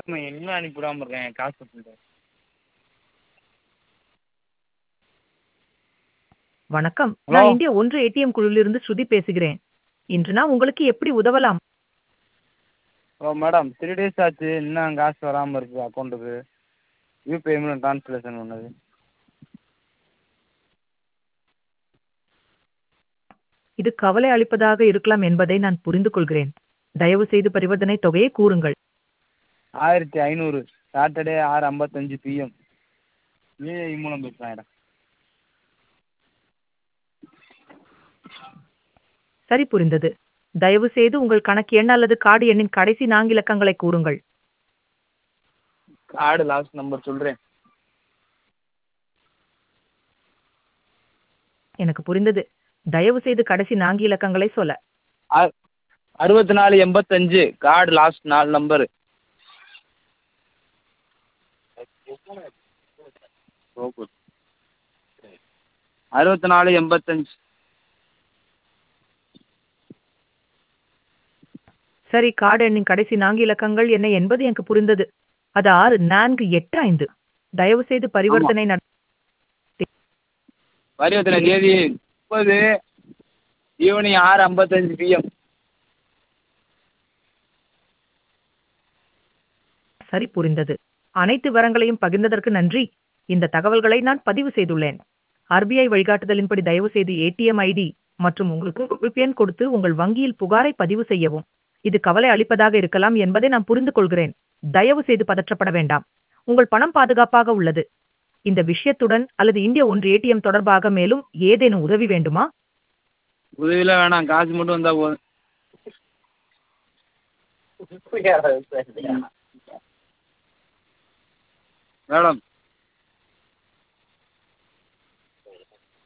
இன்னும் அனுப்பிவிடாம இருக்கேன் காசு கொடுத்துட்டு வணக்கம் Hello. நான் இந்திய ஒன்று ஏடிஎம் குழுவிலிருந்து ஸ்ருதி பேசுகிறேன் இன்று நான் உங்களுக்கு எப்படி உதவலாம் ஓ மேடம் த்ரீ டேஸ் ஆச்சு இன்னும் காசு வராமல் இருக்குது அக்கௌண்ட்டுக்கு யூபிஐ மூலம் ட்ரான்ஸ்லேஷன் பண்ணது இது கவலை அளிப்பதாக இருக்கலாம் என்பதை நான் புரிந்து கொள்கிறேன் தயவு செய்து பரிவர்த்தனை தொகையை கூறுங்கள் ஆயிரத்தி ஐநூறு சாட்டர்டே ஆறு ஐம்பத்தஞ்சு பிஎம் யூஏஐ மூலம் பேசுகிறேன் மேடம் சரி புரிந்தது தயவு செய்து உங்கள் கணக்கு எண் அல்லது கார்டு எண்ணின் கடைசி நான்கு இலக்கங்களை கூறுங்கள் கார்டு லாஸ்ட் நம்பர் சொல்கிறேன் எனக்கு புரிந்தது தயவு செய்து கடைசி நான்கு இலக்கங்களை சொல்ல அறுபத்தி நாலு எண்பத்தஞ்சு கார்டு லாஸ்ட் நாலு நம்பரு அறுபத்தி நாலு எண்பத்தஞ்சு சரி கார்டு எண்ணின் கடைசி நான்கு இலக்கங்கள் என்ன என்பது எனக்கு புரிந்தது அது ஆறு நான்கு எட்டு ஐந்து தயவு செய்து பரிவர்த்தனை நட- பரிவர்த்தனை தேதி முப்பது ஈவினிங் ஆறு ஐம்பத்தஞ்சு பிஎம் சரி புரிந்தது அனைத்து விவரங்களையும் பகிர்ந்ததற்கு நன்றி இந்த தகவல்களை நான் பதிவு செய்துள்ளேன் ஆர்பிஐ வழிகாட்டுதலின்படி தயவு செய்து ஏடிஎம் ஐடி மற்றும் உங்களுக்கு குறிப்பு எண் கொடுத்து உங்கள் வங்கியில் புகாரை பதிவு செய்யவும் இது கவலை அளிப்பதாக இருக்கலாம் என்பதை நான் புரிந்து கொள்கிறேன் தயவு செய்து பதற்றப்பட வேண்டாம் உங்கள் பணம் பாதுகாப்பாக உள்ளது இந்த விஷயத்துடன் அல்லது இந்திய ஒன்று ஏடிஎம் தொடர்பாக மேலும் ஏதேனும் உதவி வேண்டுமா உதவியில் வேணாம் காசு மட்டும் வந்தால் போதும் மேடம்